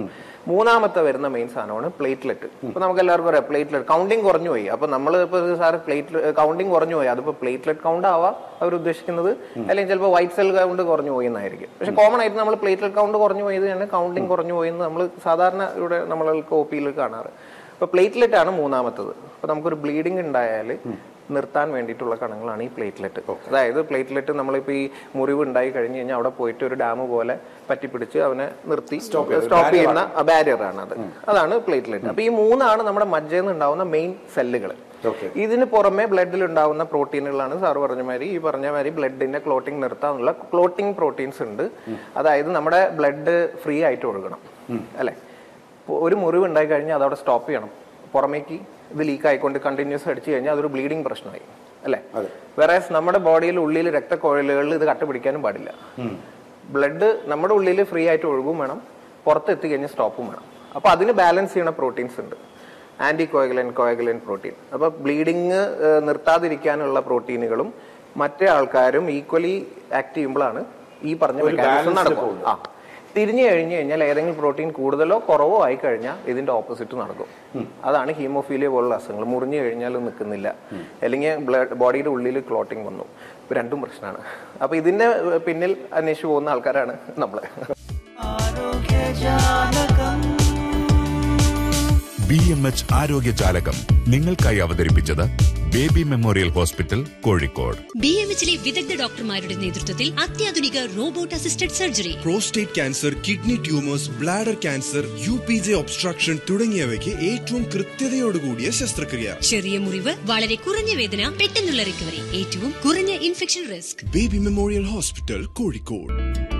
മൂന്നാമത്തെ വരുന്ന മെയിൻ സാധനമാണ് പ്ലേറ്റ്ലെറ്റ് ഇപ്പൊ നമുക്ക് എല്ലാവർക്കും അറിയാം പ്ലേറ്റ്ലെറ്റ് കൗണ്ടിങ് കുറഞ്ഞു പോയി അപ്പൊ നമ്മൾ ഇപ്പൊ സാർ പ്ലേറ്റ് കൗണ്ടിങ് കുറഞ്ഞു പോയി അതിപ്പോ പ്ലേറ്റ്ലെറ്റ് കൗണ്ട് ആവാം അവർ ഉദ്ദേശിക്കുന്നത് അല്ലെങ്കിൽ ചിലപ്പോൾ വൈറ്റ് സെൽ കൗണ്ട് കുറഞ്ഞു പോയി എന്നായിരിക്കും പക്ഷെ കോമൺ ആയിട്ട് നമ്മൾ പ്ലേറ്റ്ലെറ്റ് കൗണ്ട് കുറഞ്ഞു പോയത് തന്നെ കൗണ്ടിങ് കുറഞ്ഞു പോയി എന്ന് നമ്മൾ സാധാരണ ഇവിടെ നമ്മൾക്ക് ഒ പിയിൽ കാണാറ് അപ്പൊ പ്ലേറ്റ്ലെറ്റ് ആണ് മൂന്നാമത്തത് അപ്പൊ നമുക്കൊരു ബ്ലീഡിംഗ് ഉണ്ടായാൽ നിർത്താൻ വേണ്ടിയിട്ടുള്ള കണങ്ങളാണ് ഈ പ്ലേറ്റ്ലെറ്റ് അതായത് പ്ലേറ്റ്ലെറ്റ് നമ്മളിപ്പോ ഈ മുറിവ് ഉണ്ടായി കഴിഞ്ഞ് കഴിഞ്ഞാൽ അവിടെ പോയിട്ട് ഒരു ഡാം പോലെ പറ്റിപ്പിടിച്ച് അവനെ നിർത്തി സ്റ്റോപ്പ് ചെയ്യുന്ന ബാരിയർ ആണ് അത് അതാണ് പ്ലേറ്റ്ലെറ്റ് അപ്പൊ ഈ മൂന്നാണ് നമ്മുടെ മജ്ജയിൽ നിന്ന് ഉണ്ടാവുന്ന മെയിൻ സെല്ലുകൾ ഇതിന് പുറമെ ബ്ലഡിൽ ഉണ്ടാവുന്ന പ്രോട്ടീനുകളാണ് സാർ പറഞ്ഞ മാതിരി ഈ പറഞ്ഞ മാതിരി ബ്ലഡിന്റെ ക്ലോട്ടിംഗ് നിർത്താനുള്ള ക്ലോട്ടിംഗ് പ്രോട്ടീൻസ് ഉണ്ട് അതായത് നമ്മുടെ ബ്ലഡ് ഫ്രീ ആയിട്ട് ഒഴുകണം അല്ലെ ഇപ്പൊ ഒരു മുറിവ് ഉണ്ടായി കഴിഞ്ഞാൽ അതവിടെ സ്റ്റോപ്പ് ചെയ്യണം പുറമേക്ക് ഇത് ലീക്ക് ആയിക്കൊണ്ട് കണ്ടിന്യൂസ് അടിച്ചു കഴിഞ്ഞാൽ അതൊരു ബ്ലീഡിംഗ് പ്രശ്നമായി അല്ലെ വേറെ നമ്മുടെ ബോഡിയിൽ ഉള്ളിൽ രക്തക്കൊഴലുകളിൽ ഇത് കട്ടുപിടിക്കാനും പാടില്ല ബ്ലഡ് നമ്മുടെ ഉള്ളിൽ ഫ്രീ ആയിട്ട് ഒഴുകും വേണം പുറത്ത് എത്തി കഴിഞ്ഞാൽ സ്റ്റോപ്പും വേണം അപ്പൊ അതിന് ബാലൻസ് ചെയ്യണ പ്രോട്ടീൻസ് ഉണ്ട് ആന്റി കോയഗലൻ കോയഗലൻ പ്രോട്ടീൻ അപ്പൊ ബ്ലീഡിങ് നിർത്താതിരിക്കാനുള്ള പ്രോട്ടീനുകളും മറ്റേ ആൾക്കാരും ഈക്വലി ആക്ട് ചെയ്യുമ്പോഴാണ് ഈ പറഞ്ഞ മെക്കാനിസം നടക്കും ആ തിരിഞ്ഞു കഴിഞ്ഞു കഴിഞ്ഞാൽ ഏതെങ്കിലും പ്രോട്ടീൻ കൂടുതലോ കുറവോ ആയി കഴിഞ്ഞാൽ ഇതിന്റെ ഓപ്പോസിറ്റ് നടക്കും അതാണ് ഹീമോഫീലിയ പോലുള്ള അസുഖങ്ങൾ മുറിഞ്ഞു കഴിഞ്ഞാൽ നിൽക്കുന്നില്ല അല്ലെങ്കിൽ ബ്ലഡ് ബോഡിയുടെ ഉള്ളിൽ ക്ലോട്ടിങ് വന്നു ഇപ്പൊ രണ്ടും പ്രശ്നമാണ് അപ്പൊ ഇതിന്റെ പിന്നിൽ അന്വേഷിച്ചു പോകുന്ന ആൾക്കാരാണ് നമ്മള് ബി എം എച്ച് ആരോഗ്യജാലകം നിങ്ങൾക്കായി അവതരിപ്പിച്ചത് Baby Memorial Hospital Kozhikode B M എച്ചിലെ വിദഗ്ധ ഡോക്ടർമാരുടെ നേതൃത്വത്തിൽ അത്യാധുനിക robot assisted surgery prostate cancer kidney tumours bladder cancer U P J obstruction തുടങ്ങിയവയ്ക്ക് ഏറ്റവും കൃത്യതയോടുകൂടിയ ശസ്ത്രക്രിയ ചെറിയ മുറിവ് വളരെ കുറഞ്ഞ വേദന പെട്ടെന്നുള്ള റിക്കവറി ഏറ്റവും കുറഞ്ഞ infection risk Baby Memorial Hospital Kozhikode